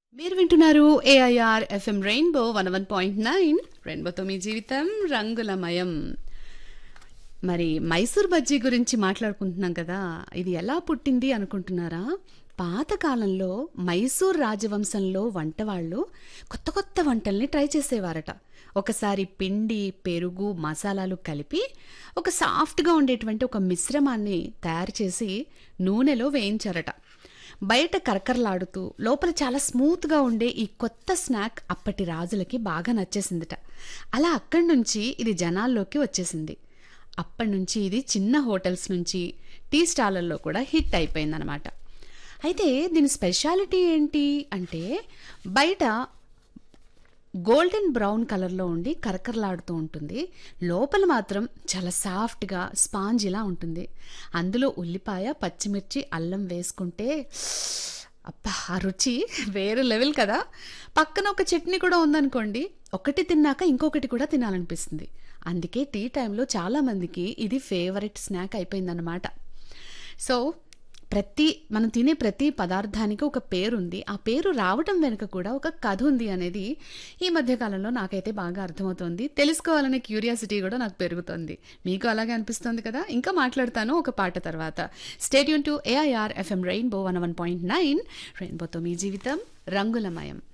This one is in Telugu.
మీరు వింటున్నారు AIR FM rainbow one one point nine రెయిన్బోతో మీ జీవితం రంగులమయం మరి మైసూర్ బజ్జీ గురించి మాట్లాడుకుంటున్నాం కదా ఇది ఎలా పుట్టింది అనుకుంటున్నారా పాతకాలంలో మైసూర్ రాజవంశంలో వంటవాళ్ళు కొత్త కొత్త వంటల్ని ట్రై చేసేవారట ఒకసారి పిండి పెరుగు మసాలాలు కలిపి ఒక సాఫ్ట్గా ఉండేటువంటి ఒక మిశ్రమాన్ని తయారు చేసి నూనెలో వేయించారట బయట కరకరలాడుతూ లోపల చాలా స్మూత్గా ఉండే ఈ కొత్త స్నాక్ అప్పటి రాజులకి బాగా నచ్చేసిందిట అలా అక్కడి నుంచి ఇది జనాల్లోకి వచ్చేసింది అప్పటి నుంచి ఇది చిన్న హోటల్స్ నుంచి టీ స్టాళ్ళల్లో కూడా హిట్ అయిపోయిందనమాట అయితే దీని స్పెషాలిటీ ఏంటి అంటే బయట గోల్డెన్ బ్రౌన్ కలర్లో ఉండి కరకరలాడుతూ ఉంటుంది లోపల మాత్రం చాలా సాఫ్ట్గా స్పాంజిలా ఉంటుంది అందులో ఉల్లిపాయ పచ్చిమిర్చి అల్లం వేసుకుంటే అబ్బా ఆ రుచి వేరే లెవెల్ కదా పక్కన ఒక చట్నీ కూడా ఉందనుకోండి ఒకటి తిన్నాక ఇంకొకటి కూడా తినాలనిపిస్తుంది అందుకే టీ టైంలో చాలామందికి ఇది ఫేవరెట్ స్నాక్ అయిపోయిందన్నమాట సో ప్రతి మనం తినే ప్రతి పదార్థానికి ఒక పేరు ఉంది ఆ పేరు రావటం వెనుక కూడా ఒక కథ ఉంది అనేది ఈ మధ్యకాలంలో నాకైతే బాగా అర్థమవుతుంది తెలుసుకోవాలనే క్యూరియాసిటీ కూడా నాకు పెరుగుతుంది మీకు అలాగే అనిపిస్తుంది కదా ఇంకా మాట్లాడతాను ఒక పాట తర్వాత stay tuned to AIR FM rainbow one one point nine రెయిన్బోతో మీ జీవితం రంగులమయం